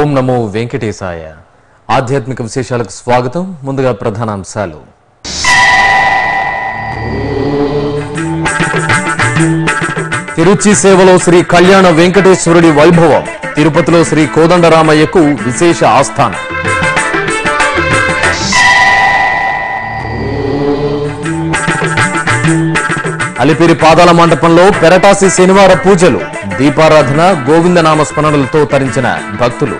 ఓం నమో వెంకటేశాయ ఆధ్యాత్మిక విశేషాలకు స్వాగతం ముందుగా ప్రధానాంశాలు తిరుచి సేవలో శ్రీ కళ్యాణ వెంకటేశ్వరుడి వైభవం తిరుపతిలో శ్రీ కోదండరామయ్యకు విశేష ఆస్థానం అలిపిరి పాదాల మండపంలో పెరటాసి శనివార పూజలు దీపారాధన గోవిందనామ స్మరణలతో తరించిన భక్తులు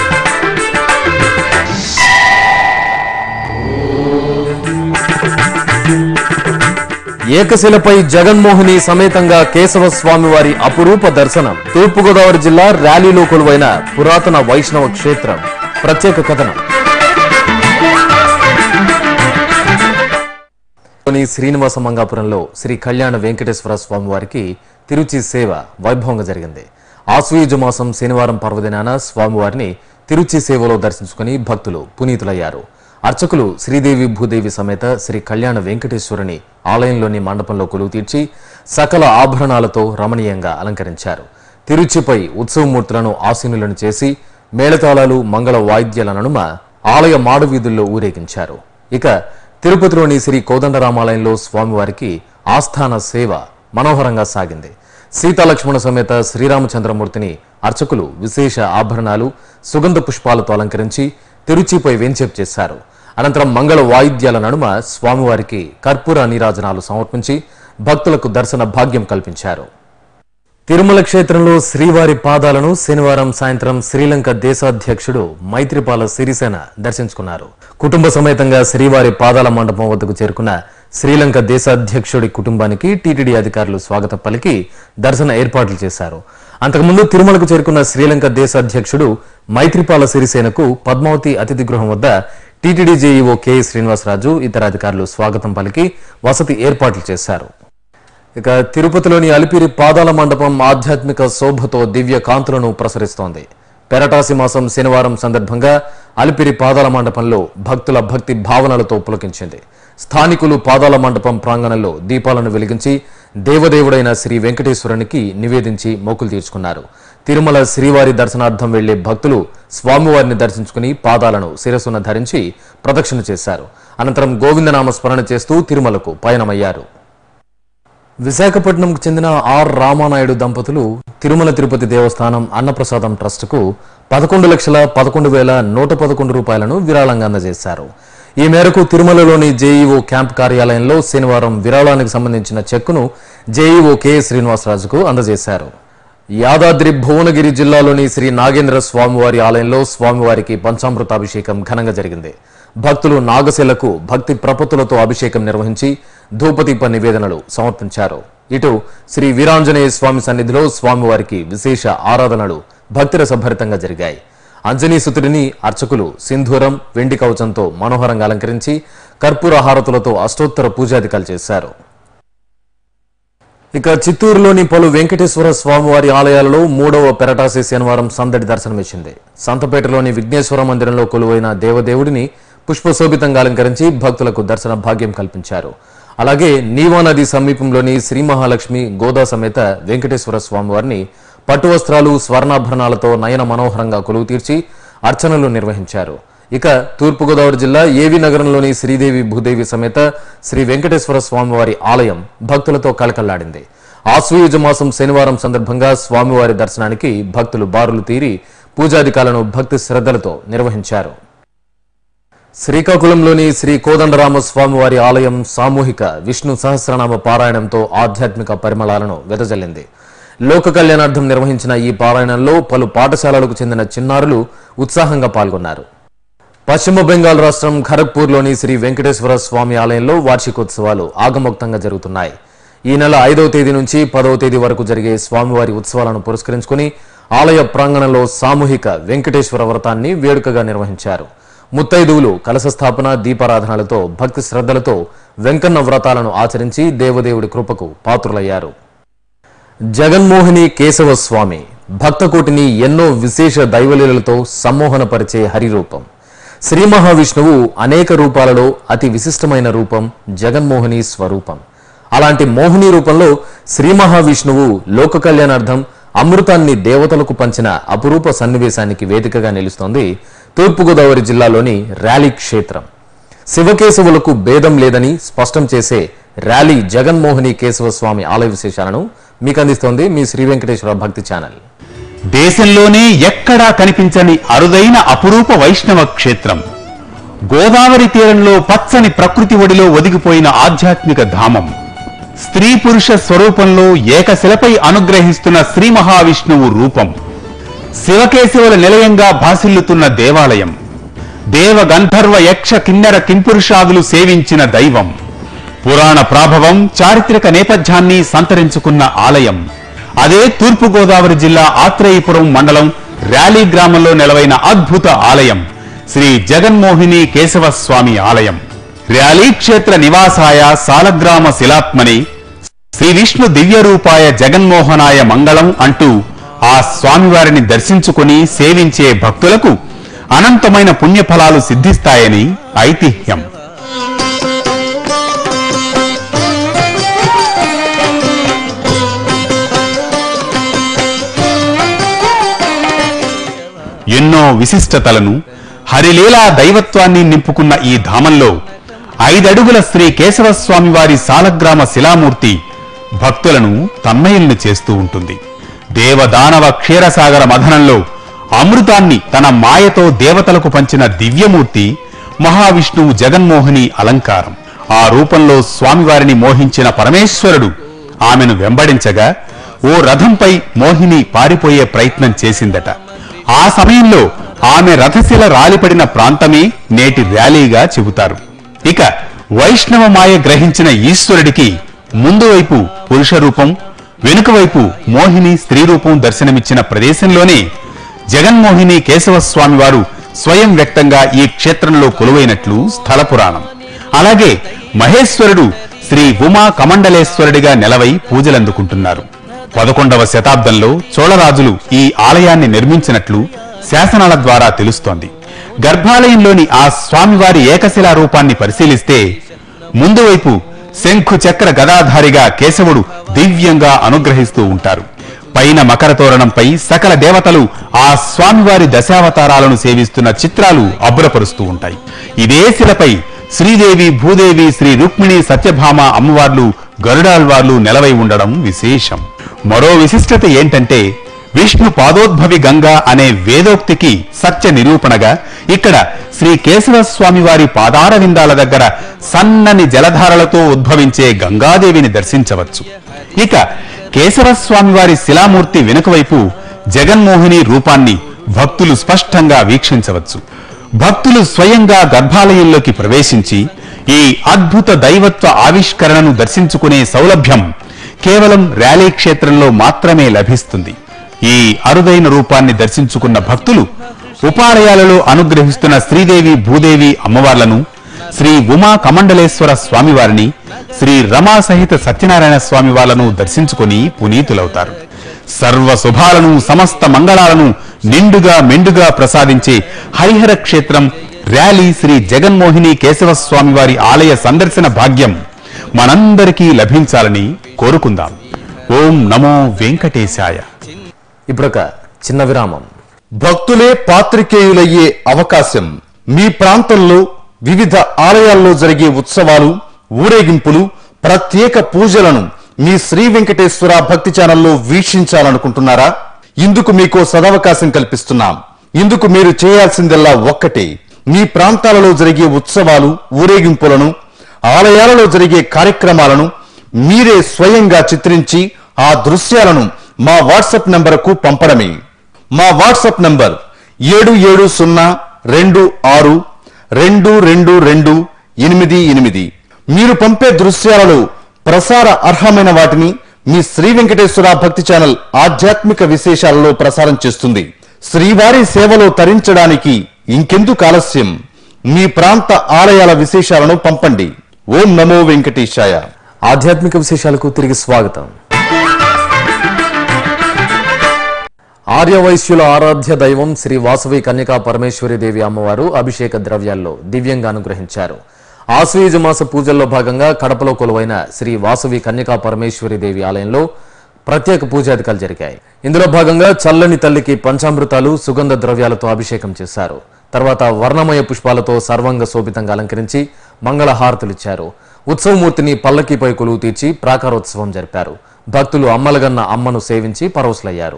ఏకశిలపై జగన్మోహిని సమేతంగా కేశవ స్వామి వారి అపురూప దర్శనం తూర్పుగోదావరి జిల్లా ర్యాలీలో కొలువైన పురాతన వైష్ణవ క్షేత్రం ప్రత్యేక కథనం లోని శ్రీనివాస మంగాపురంలో శ్రీ కళ్యాణ వెంకటేశ్వర స్వామి వారికి తిరుచి సేవ వైభవంగా జరిగింది ఆశ్వయుజ మాసం శనివారం పర్వదినాన స్వామివారిని తిరుచి సేవలో దర్శించుకుని భక్తులు పునీతులయ్యారు అర్చకులు శ్రీదేవి భూదేవి సమేత శ్రీ కళ్యాణ వెంకటేశ్వరుని ఆలయంలోని మండపంలో కొలువు తీర్చి సకల ఆభరణాలతో రమణీయంగా అలంకరించారు తిరుచిపై ఉత్సవమూర్తులను ఆసీనులను చేసి మేళతాళాలు మంగళ వాయిద్యాల నడుమ ఆలయ మాడువీధుల్లో ఊరేగించారు ఇక తిరుపతిలోని శ్రీ కోదండరామాలయంలో స్వామివారికి ఆస్థాన సేవ మనోహరంగా సాగింది సీతాలక్ష్మణ సమేత శ్రీరామచంద్రమూర్తిని అర్చకులు విశేష ఆభరణాలు సుగంధ పుష్పాలతో అలంకరించి తిరుచిపై వెంచేపు చేశారు అనంతరం మంగళ వాయిద్యాల నడుమ స్వామివారికి కర్పూర నీరాజనాలు సమర్పించి భక్తులకు దర్శన భాగ్యం కల్పించారు తిరుమల క్షేత్రంలో శ్రీవారి పాదాలను శనివారం సాయంత్రం శ్రీలంక దేశాధ్యక్షుడు మైత్రిపాల సిరిసేన దర్శించుకున్నారు కుటుంబ సమేతంగా శ్రీవారి పాదాల మండపం వద్దకు చేరుకున్న శ్రీలంక దేశాధ్యక్షుడి కుటుంబానికి టీటీడీ అధికారులు స్వాగతం పలికి దర్శన ఏర్పాట్లు చేశారు అంతకుముందు తిరుమలకు చేరుకున్న శ్రీలంక దేశాధ్యక్షుడు మైత్రిపాల సిరిసేనకు పద్మావతి అతిథి గృహం వద్ద టీటీడీ జేఈఓ కె శ్రీనివాసరాజు ఇతర అధికారులు స్వాగతం పలికి వసతి ఏర్పాట్లు చేశారు ఇక తిరుపతిలోని అలిపిరి పాదాల మండపం ఆధ్యాత్మిక శోభతో దివ్య కాంతులను ప్రసరిస్తోంది పెరటాసి మాసం శనివారం సందర్భంగా అలిపిరి పాదాల మండపంలో భక్తుల భక్తి భావనలతో పులకించింది స్థానికులు పాదాల మండపం ప్రాంగణంలో దీపాలను వెలిగించి దేవదేవుడైన శ్రీ వెంకటేశ్వరునికి నివేదించి మొక్కులు తీర్చుకున్నారు తిరుమల శ్రీవారి దర్శనార్థం వెళ్లే భక్తులు స్వామివారిని దర్శించుకుని పాదాలను శిరస్సున ధరించి ప్రదక్షిణ చేశారు అనంతరం గోవిందనామ స్మరణ చేస్తూ తిరుమలకు పయనమయ్యారు విశాఖపట్నంకు చెందిన ఆర్ రామానాయుడు దంపతులు తిరుమల తిరుపతి దేవస్థానం అన్నప్రసాదం ట్రస్టుకు పదకొండు లక్షల పదకొండు వేల నూట పదకొండు రూపాయలను విరాళంగా అందజేశారు ఈ మేరకు తిరుమలలోని జేఈఓ క్యాంప్ కార్యాలయంలో శనివారం విరాళానికి సంబంధించిన చెక్కును జేఈఓ కె శ్రీనివాసరాజుకు అందజేశారు యాదాద్రి భువనగిరి జిల్లాలోని శ్రీ నాగేంద్ర స్వామివారి ఆలయంలో స్వామివారికి పంచామృతాభిషేకం ఘనంగా జరిగింది భక్తులు నాగశిలకు భక్తి ప్రపత్తులతో అభిషేకం నిర్వహించి ధూపదీప నివేదనలు సమర్పించారు ఇటు శ్రీ వీరాంజనేయ స్వామి సన్నిధిలో స్వామివారికి విశేష ఆరాధనలు భక్తిరసభరితంగా జరిగాయి అంజనీసుతుడిని అర్చకులు సింధూరం వెండి కవచంతో మనోహరంగా అలంకరించి కర్పూర హారతులతో అష్టోత్తర పూజాధికాలు చేశారు ఇక చిత్తూరులోని పలు వెంకటేశ్వర స్వామివారి ఆలయాలలో మూడవ పెరటాసి శనివారం సందడి దర్శనమిచ్చింది సంతపేటలోని విఘ్నేశ్వర మందిరంలో కొలువైన దేవదేవుడిని పుష్పశోభితంగా అలంకరించి భక్తులకు దర్శన భాగ్యం కల్పించారు అలాగే నీవా నది సమీపంలోని శ్రీ మహాలక్ష్మి గోదా సమేత వెంకటేశ్వర స్వామివారిని పట్టు వస్త్రాలు స్వర్ణాభరణాలతో నయన మనోహరంగా కొలువు తీర్చి అర్చనలు నిర్వహించారు ఇక తూర్పుగోదావరి జిల్లా ఏవి నగరంలోని శ్రీదేవి భూదేవి సమేత శ్రీ వెంకటేశ్వర స్వామివారి ఆలయం భక్తులతో కళకళ్లాడింది ఆశ్వయుజ మాసం శనివారం సందర్భంగా స్వామివారి దర్శనానికి భక్తులు బారులు తీరి పూజాధికాలను భక్తి శ్రద్ధలతో నిర్వహించారు శ్రీకాకుళంలోని శ్రీ కోదండరామ స్వామివారి ఆలయం సామూహిక విష్ణు సహస్రనామ పారాయణంతో ఆధ్యాత్మిక పరిమళాలను వెదజల్లింది లోక కళ్యాణార్థం నిర్వహించిన ఈ పారాయణంలో పలు పాఠశాలలకు చెందిన చిన్నారులు ఉత్సాహంగా పాల్గొన్నారు పశ్చిమ బెంగాల్ రాష్ట్రం ఖరగ్పూర్లోని శ్రీ వెంకటేశ్వర స్వామి ఆలయంలో వార్షికోత్సవాలు ఆగమోక్తంగా జరుగుతున్నాయి ఈ నెల ఐదవ తేదీ నుంచి పదవ తేదీ వరకు జరిగే స్వామివారి ఉత్సవాలను పురస్కరించుకుని ఆలయ ప్రాంగణంలో సామూహిక వెంకటేశ్వర వ్రతాన్ని వేడుకగా నిర్వహించారు ముత్తైదువులు కలశ స్థాపన దీపారాధనలతో భక్తి శ్రద్ధలతో వెంకన్న వ్రతాలను ఆచరించి దేవదేవుడి కృపకు పాత్రులయ్యారు జగన్మోహిని కేశవ స్వామి భక్తకోటిని ఎన్నో విశేష దైవలీలలతో సమ్మోహనపరిచే హరిరూపం శ్రీ మహావిష్ణువు అనేక రూపాలలో అతి విశిష్టమైన రూపం జగన్మోహిని స్వరూపం అలాంటి మోహిని రూపంలో శ్రీ మహావిష్ణువు లోక కళ్యాణార్థం అమృతాన్ని దేవతలకు పంచిన అపురూప సన్నివేశానికి వేదికగా నిలుస్తోంది తూర్పుగోదావరి జిల్లాలోని ర్యాలీ క్షేత్రం శివకేశవులకు భేదం లేదని స్పష్టం చేసే ర్యాలీ జగన్మోహిని కేశవ స్వామి ఆలయ విశేషాలను మీకు అందిస్తోంది మీ శ్రీ వెంకటేశ్వర భక్తి ఛానల్ దేశంలోనే ఎక్కడా కనిపించని అరుదైన అపురూప వైష్ణవ క్షేత్రం గోదావరి తీరంలో పచ్చని ప్రకృతి ఒడిలో ఒదిగిపోయిన ఆధ్యాత్మిక ధామం స్త్రీ పురుష స్వరూపంలో ఏకశిలపై అనుగ్రహిస్తున్న శ్రీ మహావిష్ణువు రూపం శివకేశవుల నిలయంగా భాసిల్లుతున్న దేవాలయం దేవ గంధర్వ యక్ష కిన్నెర కింపురుషాదులు సేవించిన దైవం పురాణ ప్రాభవం చారిత్రక నేపథ్యాన్ని సంతరించుకున్న ఆలయం అదే తూర్పుగోదావరి జిల్లా ఆత్రేయపురం మండలం ర్యాలీ గ్రామంలో నెలవైన అద్భుత ఆలయం శ్రీ జగన్మోహిని కేశవ స్వామి ఆలయం ర్యాలీ క్షేత్ర నివాసాయ సాలగ్రామ శిలాత్మని శ్రీ విష్ణు దివ్య రూపాయ జగన్మోహనాయ మంగళం అంటూ ఆ స్వామివారిని దర్శించుకుని సేవించే భక్తులకు అనంతమైన పుణ్యఫలాలు సిద్ధిస్తాయని ఐతిహ్యం ఎన్నో విశిష్టతలను హరిలీలా దైవత్వాన్ని నింపుకున్న ఈ ధామంలో ఐదడుగుల శ్రీ కేశవస్వామి వారి సాలగ్రామ శిలామూర్తి భక్తులను తన్మయుల్ని చేస్తూ ఉంటుంది దేవదానవ క్షీరసాగర మథనంలో అమృతాన్ని తన మాయతో దేవతలకు పంచిన దివ్యమూర్తి మహావిష్ణువు జగన్మోహిని అలంకారం ఆ రూపంలో స్వామివారిని మోహించిన పరమేశ్వరుడు ఆమెను వెంబడించగా ఓ రథంపై మోహిని పారిపోయే ప్రయత్నం చేసిందట ఆ సమయంలో ఆమె రథశిల రాలిపడిన ప్రాంతమే నేటి ర్యాలీగా చెబుతారు ఇక వైష్ణవ మాయ గ్రహించిన ఈశ్వరుడికి ముందు వైపు పురుష రూపం వెనుక వైపు మోహిని స్త్రీ రూపం దర్శనమిచ్చిన ప్రదేశంలోనే జగన్మోహిని కేశవస్వామి వారు స్వయం వ్యక్తంగా ఈ క్షేత్రంలో కొలువైనట్లు స్థల పురాణం అలాగే మహేశ్వరుడు శ్రీ ఉమా కమండలేశ్వరుడిగా నెలవై పూజలందుకుంటున్నారు పదకొండవ శతాబ్దంలో చోళరాజులు ఈ ఆలయాన్ని నిర్మించినట్లు శాసనాల ద్వారా తెలుస్తోంది గర్భాలయంలోని ఆ స్వామివారి ఏకశిలా రూపాన్ని పరిశీలిస్తే ముందు వైపు శంఖు చక్ర గదాధారిగా కేశవుడు దివ్యంగా అనుగ్రహిస్తూ ఉంటారు పైన మకర తోరణంపై సకల దేవతలు ఆ స్వామివారి దశావతారాలను సేవిస్తున్న చిత్రాలు అబ్బురపరుస్తూ ఉంటాయి ఇదే శిలపై శ్రీదేవి భూదేవి శ్రీ రుక్మిణి సత్యభామ అమ్మవార్లు గరుడాల్వార్లు నెలవై ఉండడం విశేషం మరో విశిష్టత ఏంటంటే విష్ణు పాదోద్భవి గంగా అనే వేదోక్తికి సత్య నిరూపణగా ఇక్కడ శ్రీ కేశవ స్వామి వారి పాదార విందాల దగ్గర సన్నని జలధారలతో ఉద్భవించే గంగాదేవిని దర్శించవచ్చు ఇక కేశవ స్వామి వారి శిలామూర్తి వెనుకవైపు జగన్మోహిని రూపాన్ని భక్తులు స్పష్టంగా వీక్షించవచ్చు భక్తులు స్వయంగా గర్భాలయంలోకి ప్రవేశించి ఈ అద్భుత దైవత్వ ఆవిష్కరణను దర్శించుకునే సౌలభ్యం కేవలం ర్యాలీ క్షేత్రంలో మాత్రమే లభిస్తుంది ఈ అరుదైన రూపాన్ని దర్శించుకున్న భక్తులు ఉపాలయాలలో అనుగ్రహిస్తున్న శ్రీదేవి భూదేవి అమ్మవార్లను శ్రీ ఉమా కమండలేశ్వర స్వామివారిని శ్రీ రమా సహిత సత్యనారాయణ స్వామి వార్లను దర్శించుకుని పునీతులవుతారు సర్వ శుభాలను సమస్త మంగళాలను నిండుగా మెండుగా ప్రసాదించే హరిహర క్షేత్రం ర్యాలీ శ్రీ జగన్మోహిని కేశవ స్వామి వారి ఆలయ సందర్శన భాగ్యం మనందరికీ లభించాలని కోరుకుందాం ఓం నమో వెంకటేశాయ ఇప్పుడొక చిన్న విరామం భక్తులే పాత్రికేయులయ్యే అవకాశం మీ ప్రాంతంలో వివిధ ఆలయాల్లో జరిగే ఉత్సవాలు ఊరేగింపులు ప్రత్యేక పూజలను మీ శ్రీ వెంకటేశ్వర భక్తి ఛానల్లో వీక్షించాలనుకుంటున్నారా ఇందుకు మీకో సదవకాశం కల్పిస్తున్నాం ఇందుకు మీరు చేయాల్సిందల్లా ఒక్కటే మీ ప్రాంతాలలో జరిగే ఉత్సవాలు ఊరేగింపులను ఆలయాలలో జరిగే కార్యక్రమాలను మీరే స్వయంగా చిత్రించి ఆ దృశ్యాలను మా వాట్సాప్ నంబరుకు పంపడమే మా వాట్సాప్ నంబర్ ఏడు ఏడు సున్నా రెండు ఆరు రెండు రెండు రెండు ఎనిమిది ఎనిమిది మీరు పంపే దృశ్యాలలో ప్రసార అర్హమైన వాటిని మీ శ్రీ వెంకటేశ్వర భక్తి ఛానల్ ఆధ్యాత్మిక విశేషాలలో ప్రసారం చేస్తుంది శ్రీవారి సేవలో తరించడానికి ఇంకెందుకు ఆలస్యం మీ ప్రాంత ఆలయాల విశేషాలను పంపండి ఓం నమో వెంకటేశాయ ఆధ్యాత్మిక విశేషాలకు తిరిగి స్వాగతం ఆర్యవైశ్యుల ఆరాధ్య దైవం శ్రీ వాసవి కన్యకా పరమేశ్వరి దేవి అమ్మవారు అభిషేక ద్రవ్యాల్లో దివ్యంగా అనుగ్రహించారు ఆశ్వయుజ మాస పూజల్లో భాగంగా కడపలో కొలువైన శ్రీ వాసవి కన్యకా పరమేశ్వరి దేవి ఆలయంలో ప్రత్యేక పూజాధికాలు జరిగాయి ఇందులో భాగంగా చల్లని తల్లికి పంచామృతాలు సుగంధ ద్రవ్యాలతో అభిషేకం చేశారు తర్వాత వర్ణమయ పుష్పాలతో సర్వంగ శోభితంగా అలంకరించి మంగళ హారతులిచ్చారు ఉత్సవమూర్తిని పల్లకీపై కొలువు తీర్చి ప్రాకారోత్సవం జరిపారు భక్తులు అమ్మలగన్న అమ్మను సేవించి పరవశులయ్యారు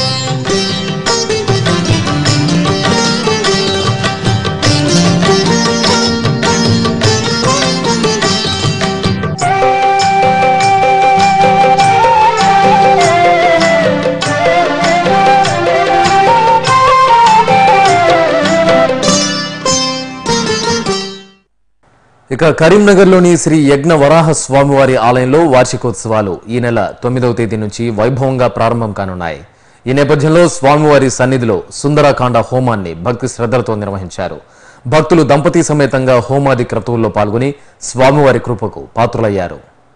ఇక కరీంనగర్లోని శ్రీ యజ్ఞ వరాహ స్వామివారి ఆలయంలో వార్షికోత్సవాలు ఈ నెల తొమ్మిదవ తేదీ నుంచి వైభవంగా ప్రారంభం కానున్నాయి ఈ నేపథ్యంలో స్వామివారి సన్నిధిలో సుందరకాండ హోమాన్ని భక్తి శ్రద్ధలతో నిర్వహించారు భక్తులు దంపతి సమేతంగా హోమాది క్రతువుల్లో పాల్గొని స్వామివారి కృపకు పాత్రులయ్యారు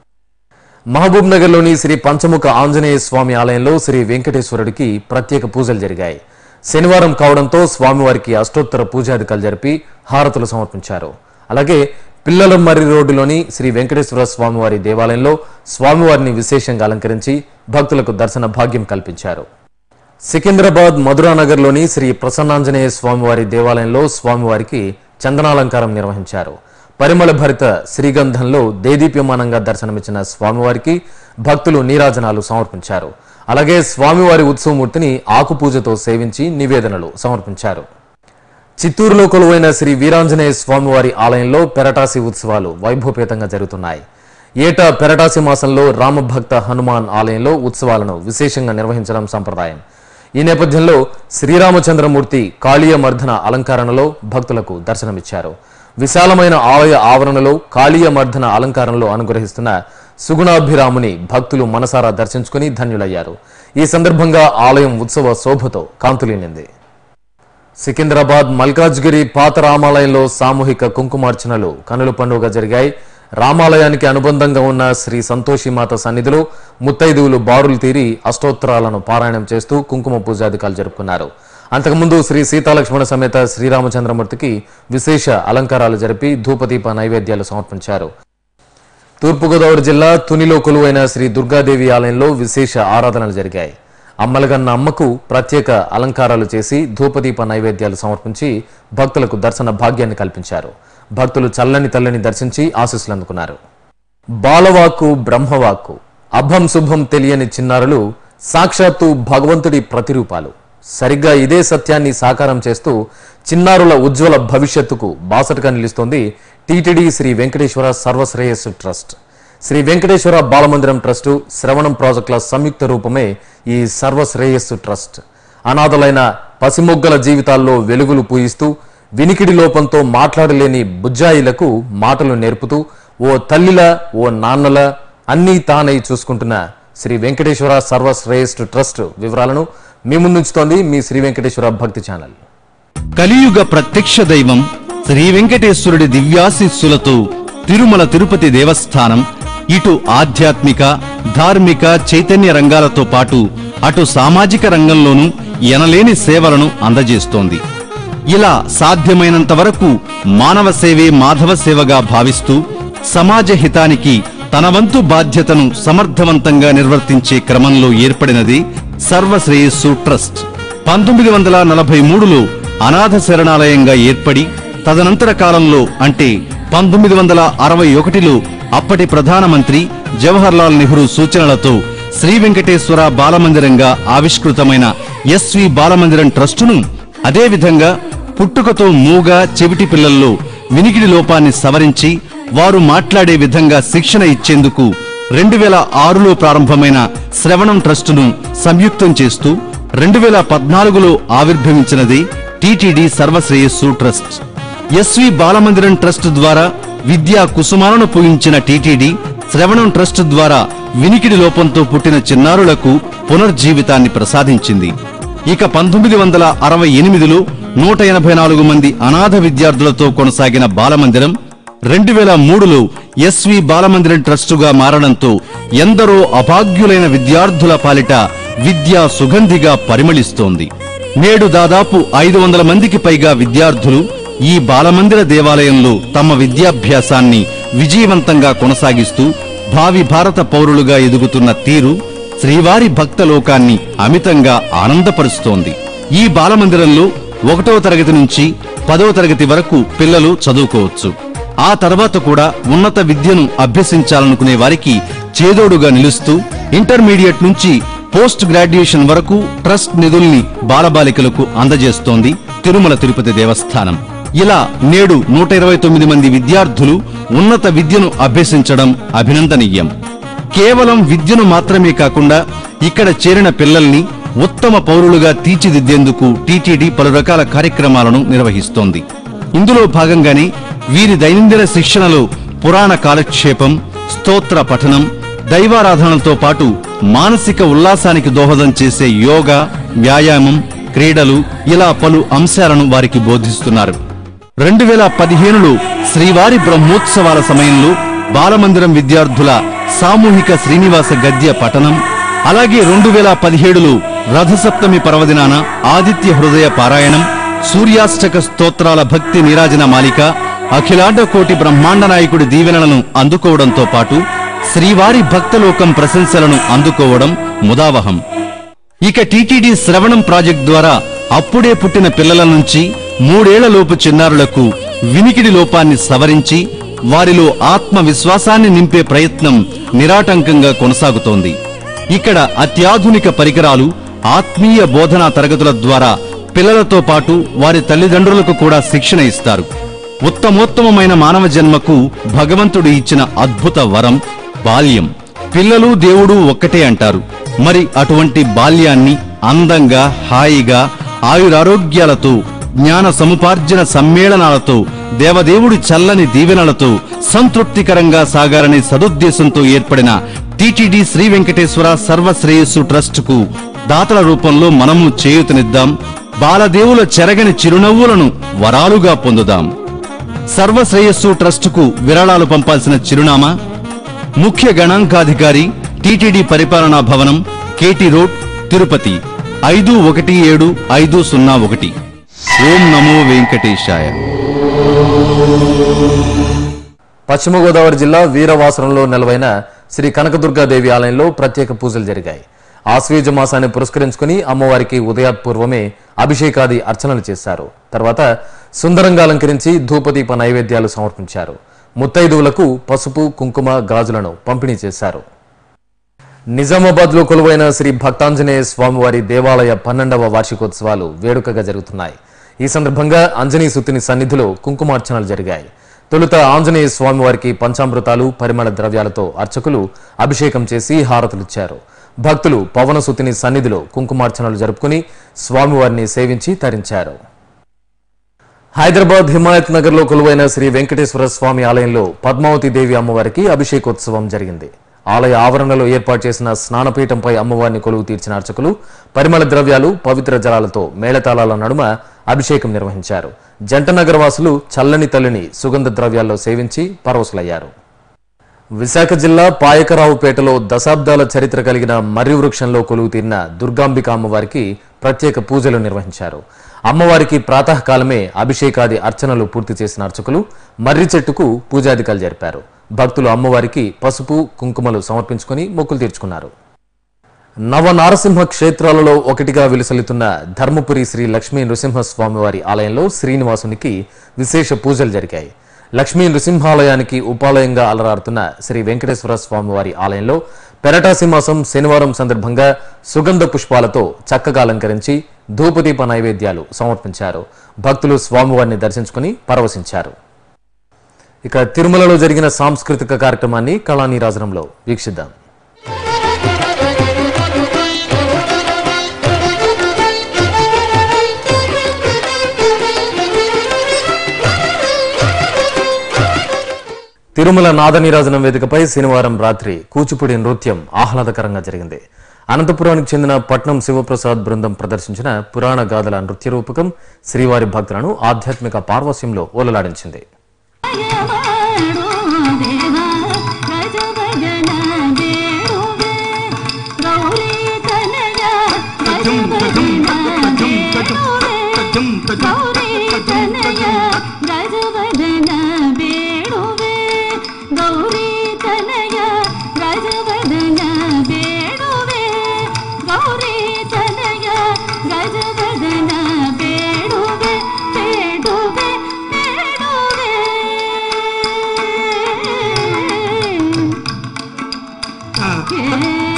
మహబూబ్ నగర్లోని శ్రీ పంచముఖ ఆంజనేయ స్వామి ఆలయంలో శ్రీ వెంకటేశ్వరుడికి ప్రత్యేక పూజలు జరిగాయి శనివారం కావడంతో స్వామివారికి అష్టోత్తర పూజాధికాలు జరిపి హారతులు సమర్పించారు అలాగే పిల్లల మర్రి రోడ్డులోని శ్రీ వెంకటేశ్వర స్వామివారి దేవాలయంలో స్వామివారిని విశేషంగా అలంకరించి భక్తులకు దర్శన భాగ్యం కల్పించారు సికింద్రాబాద్ మధురానగర్లోని శ్రీ ప్రసన్నాంజనేయ స్వామివారి దేవాలయంలో స్వామివారికి చందనాలంకారం నిర్వహించారు పరిమళ భరిత శ్రీగంధంలో దేదీప్యమానంగా దర్శనమిచ్చిన స్వామివారికి భక్తులు నీరాజనాలు సమర్పించారు అలాగే స్వామివారి ఉత్సవమూర్తిని ఆకుపూజతో సేవించి నివేదనలు సమర్పించారు చిత్తూరులో కొలువైన శ్రీ వీరాంజనేయ స్వామివారి ఆలయంలో పెరటాసి ఉత్సవాలు వైభవపేతంగా జరుగుతున్నాయి ఏటా పెరటాసి మాసంలో రామభక్త హనుమాన్ ఆలయంలో ఉత్సవాలను విశేషంగా నిర్వహించడం సంప్రదాయం ఈ నేపథ్యంలో శ్రీరామచంద్రమూర్తి కాళీయ మర్దన అలంకరణలో భక్తులకు దర్శనమిచ్చారు విశాలమైన ఆలయ ఆవరణలో కాళీయ మర్దన అలంకారంలో అనుగ్రహిస్తున్న సుగుణాభిరాముని భక్తులు మనసారా దర్శించుకుని ధన్యులయ్యారు ఈ సందర్భంగా ఆలయం ఉత్సవ శోభతో కాంతులీనింది సికింద్రాబాద్ మల్కాజ్గిరి పాత రామాలయంలో సామూహిక కుంకుమార్చనలు కనుల పండుగ జరిగాయి రామాలయానికి అనుబంధంగా ఉన్న శ్రీ సంతోషిమాత సన్నిధిలో ముత్తైదువులు బారులు తీరి అష్టోత్తరాలను పారాయణం చేస్తూ కుంకుమ పూజాధికాలు జరుపుకున్నారు అంతకుముందు శ్రీ సీతాలక్ష్మణ సమేత శ్రీరామచంద్రమూర్తికి విశేష అలంకారాలు జరిపి ధూపదీప నైవేద్యాలు సమర్పించారు తూర్పుగోదావరి జిల్లా తునిలో కొలువైన శ్రీ దుర్గాదేవి ఆలయంలో విశేష ఆరాధనలు జరిగాయి అమ్మలగన్న అమ్మకు ప్రత్యేక అలంకారాలు చేసి ధూపదీప నైవేద్యాలు సమర్పించి భక్తులకు దర్శన భాగ్యాన్ని కల్పించారు భక్తులు చల్లని తల్లిని దర్శించి ఆశీస్సులు అందుకున్నారు బాలవాక్కు బ్రహ్మవాక్కు అభం శుభం తెలియని చిన్నారులు సాక్షాత్తు భగవంతుడి ప్రతిరూపాలు సరిగ్గా ఇదే సత్యాన్ని సాకారం చేస్తూ చిన్నారుల ఉజ్వల భవిష్యత్తుకు బాసటగా నిలుస్తోంది TTD Shri Venkateswara Sarvashreyassu trust Shri Venkateswara Balamandiram trust Sravanam ప్రాజెక్టుల సంయుక్త రూపమే ఈ సర్వశ్రేయస్సు ట్రస్ట్ అనాథలైన పసిమొగ్గల జీవితాల్లో వెలుగులు పూయిస్తూ వినికిడి లోపంతో మాట్లాడలేని బుజ్జాయిలకు మాటలు నేర్పుతూ ఓ తల్లిలా ఓ నాన్నలా అన్నీ తానై చూసుకుంటున్న శ్రీ వెంకటేశ్వర సర్వశ్రేయస్సు ట్రస్ట్ వివరాలను మీ ముందుంచుతోంది మీ శ్రీ వెంకటేశ్వర భక్తి ఛానల్ కలియుగ ప్రత్యక్ష దైవం శ్రీ వెంకటేశ్వరుడి దివ్యాశీస్సులతో తిరుమల తిరుపతి దేవస్థానం ఇటు ఆధ్యాత్మిక ధార్మిక చైతన్య రంగాలతో పాటు అటు సామాజిక రంగంలోనూ ఎనలేని సేవలను అందజేస్తోంది ఇలా సాధ్యమైనంత వరకు మానవ సేవే మాధవ సేవగా భావిస్తూ సమాజ హితానికి తన వంతు బాధ్యతను సమర్థవంతంగా నిర్వర్తించే క్రమంలో ఏర్పడినది సర్వశ్రేయస్సు ట్రస్ట్ పంతొమ్మిది వందల నలభై మూడులో అనాథ శరణాలయంగా ఏర్పడి తదనంతర కాలంలో అంటే పంతొమ్మిది వందల అరవై ఒకటిలో అప్పటి ప్రధానమంత్రి జవహర్లాల్ నెహ్రూ సూచనలతో శ్రీ వెంకటేశ్వర బాలమందిరంగా ఆవిష్కృతమైన ఎస్వి బాలమందిరం ట్రస్టును అదేవిధంగా పుట్టుకతో మూగ చెవిటి పిల్లల్లో వినికిడి లోపాన్ని సవరించి వారు మాట్లాడే విధంగా శిక్షణ ఇచ్చేందుకు రెండు వేల ఆరులో ప్రారంభమైన శ్రవణం ట్రస్టును సంయుక్తం చేస్తూ రెండు వేల పద్నాలుగులో ఆవిర్భవించినది TTD Sarvashreyassu trust SV Balamandiram trust ద్వారా విద్యా కుసుమాలను పూయించిన టీటీడీ శ్రవణం ట్రస్ట్ ద్వారా వినికిడి లోపంతో పుట్టిన చిన్నారులకు పునర్జీవితాన్ని ప్రసాదించింది ఇక పంతొమ్మిది వందల అరవై ఎనిమిదిలో నూట ఎనభై నాలుగు మంది అనాథ విద్యార్థులతో కొనసాగిన బాలమందిరం రెండు వేల మూడులో ఎస్వి బాలమందిరం ట్రస్టుగా మారడంతో ఎందరో అభాగ్యులైన విద్యార్థుల పాలిట విద్యా సుగంధిగా పరిమళిస్తోంది నేడు దాదాపు ఐదు వందల మందికి పైగా విద్యార్థులు ఈ బాలమందిర దేవాలయంలో తమ విద్యాభ్యాసాన్ని విజయవంతంగా కొనసాగిస్తూ భావి భారత పౌరులుగా ఎదుగుతున్న తీరు శ్రీవారి భక్త లోకాన్ని అమితంగా ఆనందపరుస్తోంది ఈ బాలమందిరంలో ఒకటో తరగతి నుంచి పదవ తరగతి వరకు పిల్లలు చదువుకోవచ్చు ఆ తర్వాత కూడా ఉన్నత విద్యను అభ్యసించాలనుకునే వారికి చేదోడుగా నిలుస్తూ ఇంటర్మీడియట్ నుంచి పోస్ట్ గ్రాడ్యుయేషన్ వరకు ట్రస్ట్ నిధుల్ని బాలబాలికలకు అందజేస్తోంది తిరుమల తిరుపతి దేవస్థానం ఇలా నేడు నూట ఇరవై తొమ్మిది మంది విద్యార్థులు ఉన్నత విద్యను అభ్యసించడం అభినందనీయం కేవలం విద్యను మాత్రమే కాకుండా ఇక్కడ చేరిన పిల్లల్ని ఉత్తమ పౌరులుగా తీర్చిదిద్దేందుకు టీటీడీ పలు రకాల కార్యక్రమాలను నిర్వహిస్తోంది ఇందులో భాగంగానే వీరి దైనందిన శిక్షణలో పురాణ కాలక్షేపం స్తోత్ర పఠనం దైవారాధనలతో పాటు మానసిక ఉల్లాసానికి దోహదం చేసే యోగా వ్యాయామం క్రీడలు ఇలా పలు అంశాలను వారికి బోధిస్తున్నారు రెండు వేల పదిహేనులో శ్రీవారి బ్రహ్మోత్సవాల సమయంలో బాలమందిరం విద్యార్థుల సామూహిక శ్రీనివాస గద్య పఠనం అలాగే రెండు వేల పదిహేడులో రథసప్తమి పర్వదినాన ఆదిత్య హృదయ పారాయణం సూర్యాష్టక స్తోత్రాల భక్తి నీరాజన మాలిక అఖిలాండ కోటి బ్రహ్మాండ నాయకుడి దీవెనలను అందుకోవడంతో పాటు శ్రీవారి భక్తలోకం ప్రశంసలను అందుకోవడం ముదావహం ఇక టీటీడీ శ్రవణం ప్రాజెక్ట్ ద్వారా అప్పుడే పుట్టిన పిల్లల నుంచి మూడేళ్లలోపు చిన్నారులకు వినికిడి లోపాన్ని సవరించి వారిలో ఆత్మవిశ్వాసాన్ని నింపే ప్రయత్నం నిరాటంకంగా కొనసాగుతోంది ఇక్కడ అత్యాధునిక పరికరాలు ఆత్మీయ బోధనా తరగతుల ద్వారా పిల్లలతో పాటు వారి తల్లిదండ్రులకు కూడా శిక్షణ ఇస్తారు ఉత్తమోత్తమమైన మానవ జన్మకు భగవంతుడు ఇచ్చిన అద్భుత వరం బాల్యం పిల్లలు దేవుడు ఒక్కటే అంటారు మరి అటువంటి బాల్యాన్ని అందంగా హాయిగా ఆయురారోగ్యాలతో జ్ఞాన సముపార్జన సమ్మేళనాలతో దేవదేవుడి చల్లని దీవెనలతో సంతృప్తికరంగా సాగాలనే సదుద్దేశంతో ఏర్పడిన టిటిడి శ్రీ వెంకటేశ్వర సర్వశ్రేయస్సు ట్రస్టుకు దాతల రూపంలో మనము చేయూతనిద్దాం బాలదేవుల చెరగని చిరునవ్వులను వరాలుగా పొందుదాం సర్వశ్రేయస్సు ట్రస్టుకు విరాళాలు పంపాల్సిన చిరునామా ముఖ్య గణాంకాధికారి టిటిడి పరిపాలనా భవనం కేటీ రోడ్ తిరుపతి ఐదు ఒకటి ఏడు ఐదు సున్నా ఒకటి ఓం నమో వెంకటేశాయ పశ్చిమ గోదావరి జిల్లా వీరవాసరంలో నెలవైన శ్రీ కనకదుర్గాదేవి ఆలయంలో ప్రత్యేక పూజలు జరిగాయి ఆశ్వీజ మాసాన్ని పురస్కరించుకుని అమ్మవారికి ఉదయాత్పూర్వమే అభిషేకాది అర్చనలు చేశారు తర్వాత సుందరంగా అలంకరించి ధూపదీప నైవేద్యాలు సమర్పించారు ముత్తైదువులకు పసుపు కుంకుమ గాజులను పంపిణీ చేశారు నిజామాబాద్ లో కొలువైన శ్రీ భక్తాంజనేయ స్వామివారి దేవాలయ పన్నెండవ వార్షికోత్సవాలు వేడుకగా జరుగుతున్నాయి ఈ సందర్భంగా అంజనీ సుత్తిని సన్నిధిలో కుంకుమార్చనలు జరిగాయి తొలుత ఆంజనేయ స్వామివారికి పంచామృతాలు పరిమళ ద్రవ్యాలతో అర్చకులు అభిషేకం చేసి హారతులిచ్చారు భక్తులు పవన సుత్తిని సన్నిధిలో కుంకుమార్చనలు జరుపుకుని స్వామివారిని సేవించి తరించారు హైదరాబాద్ హిమాయత్ నగర్ లో కొలువైన శ్రీ వెంకటేశ్వర స్వామి ఆలయంలో పద్మావతి దేవి అమ్మవారికి అభిషేకోత్సవం జరిగింది ఆలయ ఆవరణలో ఏర్పాటు చేసిన స్నానపీఠంపై అమ్మవారిని కొలువు తీర్చిన అర్చకులు పరిమళ ద్రవ్యాలు పవిత్ర జలాలతో మేళతాళాల నడుమ అభిషేకం నిర్వహించారు జంటనగర్ వాసులు చల్లని తల్లిని సుగంధ ద్రవ్యాల్లో సేవించి పరవశులయ్యారు విశాఖ జిల్లా పాయకరావుపేటలో దశాబ్దాల చరిత్ర కలిగిన మర్రి వృక్షంలో కొలువు తీరిన దుర్గాంబిక అమ్మవారికి ప్రత్యేక పూజలు నిర్వహించారు అమ్మవారికి ప్రాతకాలమే అభిషేకాది అర్చనలు పూర్తి చేసిన అర్చకులు మర్రి చెట్టుకు పూజాధికాలు జరిపారు భక్తులు అమ్మవారికి పసుపు కుంకుమలు సమర్పించుకొని మొక్కులు తీర్చుకున్నారు నవ నారసింహ క్షేత్రాలలో ఒకటిగా విలసిల్లుతున్న ధర్మపురి శ్రీ లక్ష్మీ నృసింహస్వామివారి ఆలయంలో శ్రీనివాసునికి విశేష పూజలు జరిగాయి లక్ష్మీ నృసింహాలయానికి ఉపాలయంగా అలరారుతున్న శ్రీ వెంకటేశ్వర స్వామివారి ఆలయంలో పెరటాసి మాసం శనివారం సందర్భంగా సుగంధ పుష్పాలతో చక్కగా అలంకరించి ధూపదీప నైవేద్యాలు సమర్పించారు భక్తులు స్వామివారిని దర్శించుకుని పరవశించారు ఇక తిరుమలలో జరిగిన సాంస్కృతిక కార్యక్రమాన్ని కళానీరాజనంలో వీక్షిద్దాం తిరుమల నాదనీరాజనం వేదికపై శనివారం రాత్రి కూచిపూడి నృత్యం ఆహ్లాదకరంగా జరిగింది అనంతపురానికి చెందిన పట్నం శివప్రసాద్ బృందం ప్రదర్శించిన పురాణ గాథల నృత్య రూపకం శ్రీవారి భక్తులను ఆధ్యాత్మిక పార్వస్యంలో ఓలలాడించింది ಗೌರಿ ತನಯ ರಾಜವದನ ಬೇಡುವೆ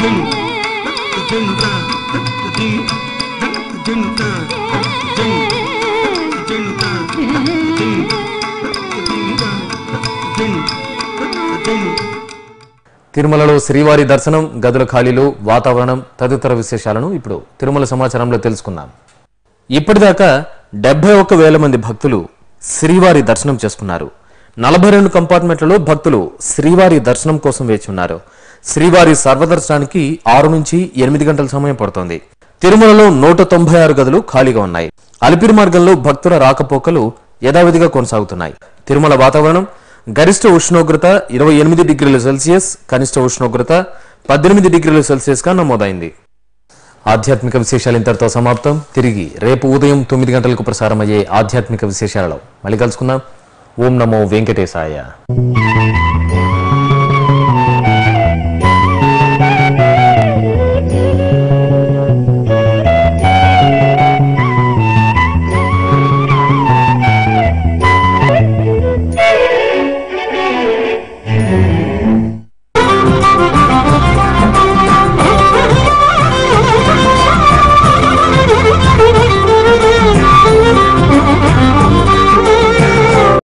తిరుమలలో శ్రీవారి దర్శనం గదుల ఖాళీలు వాతావరణం తదితర విశేషాలను ఇప్పుడు తిరుమల సమాచారంలో తెలుసుకుందాం ఇప్పటిదాకా డెబ్బై ఒక్క వేల మంది భక్తులు శ్రీవారి దర్శనం చేసుకున్నారు నలభై రెండు కంపార్ట్మెంట్లలో భక్తులు శ్రీవారి దర్శనం కోసం వేచి ఉన్నారు శ్రీవారి సర్వదర్శనానికి ఆరు నుంచి ఎనిమిది గంటల సమయం పడుతోంది తిరుమలలో నూట తొంభై ఆరు గదులు ఖాళీగా ఉన్నాయి అలిపిరి మార్గంలో భక్తుల రాకపోకలు యథావిధిగా కొనసాగుతున్నాయి తిరుమల వాతావరణం గరిష్ట ఉష్ణోగ్రత ఇరవై ఎనిమిది డిగ్రీల సెల్సియస్ కనిష్ట ఉష్ణోగ్రత పద్దెనిమిది డిగ్రీల సెల్సియస్ గా నమోదైంది ఆధ్యాత్మిక విశేషాలు ఇంతటితో సమాప్తం తిరిగి రేపు ఉదయం తొమ్మిది గంటలకు ప్రసారమయ్యే ఆధ్యాత్మిక విశేషాలలో మళ్ళీ కలుసుకుందాం ఓం నమో వెంకటేశాయ